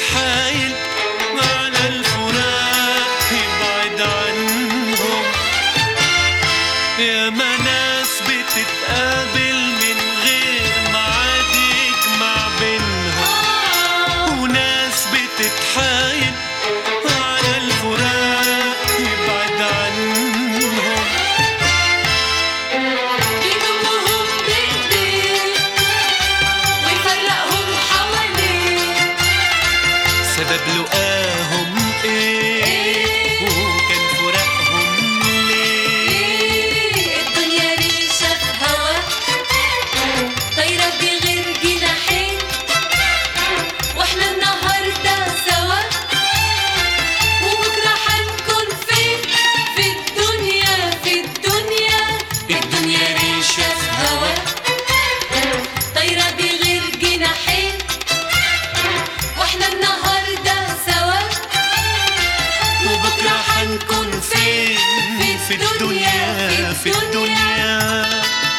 بتتحايل على الفراق يبعد عنهم يا ما ناس بتتقابل من غير ميعاد يجمع بينهم وناس بتتحايل على الفراق يبعد عنهم يضمهم بإيديه ويفرقهم حواليه سبب لقاهم ايه وكان فراقهم ليه الدنيا ريشة في هوا طايرة بغير جناحين واحنا النهاردة سوا وبكرة حنكون فين في الدنيا في الدنيا الدنيا ريشة في هوا طايرة بغير جناحين واحنا النهاردة سوا وبكرة حنكون فين في الدنيا في الدنيا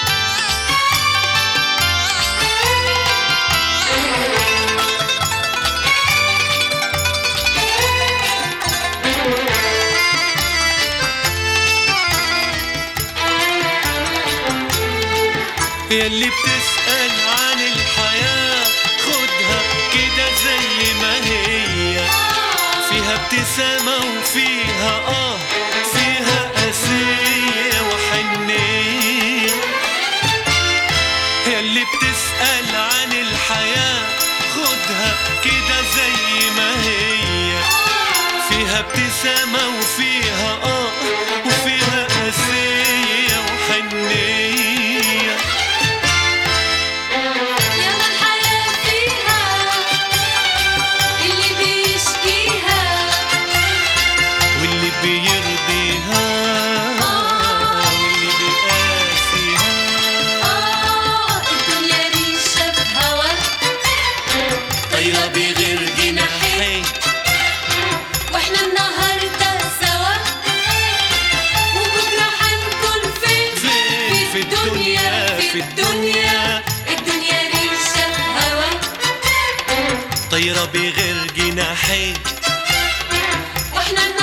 ياللي بتسأل عن الحياة خدها كده زي ما هي فيها ابتسامة وفيها آه فيها قاسية وحنية ياللي بتسأل عن الحياة خدها كده زي ما هي فيها ابتسامة وفيها آه وفيها قاسية وحنية ياما الحياة فيها اللي بيشكيها واللي بيرضيها واللي بيقاسيها آه الدنيا ريشة في هوا طايرة بغير جناحين واحنا النهاردة سوا وبكرة حنكون فين فين في الدنيا في الدنيا الدنيا ريشة في هوا طايرة بغير جناحين واحنا